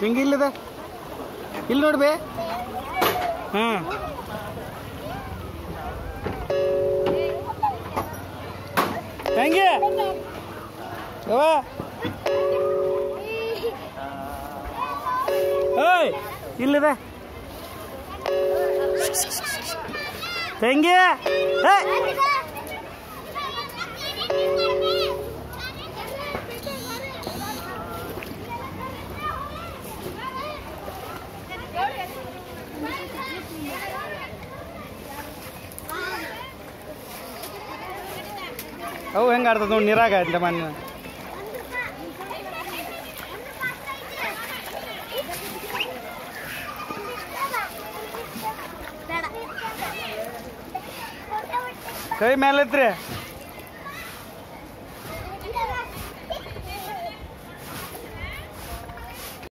ಹಿಂಗೆ ಇಲ್ಲಿದೆ ಇಲ್ಲಿ ನೋಡ್ಬೇ ಹಾಂ ಹೆಂಗೆ ಯವ್ವ ಏಯ್ ಇಲ್ಲಿದೆ ಹೆಂಗೆ ಏಯ್ ಅವು ಹೆಂಗೆ ಆಡ್ತದ ನೋಡಿ ನೀರಾಗ ಅಂತ ಮನೆ ಕೈ ಮೇಲೆ ಐತ್ರಿ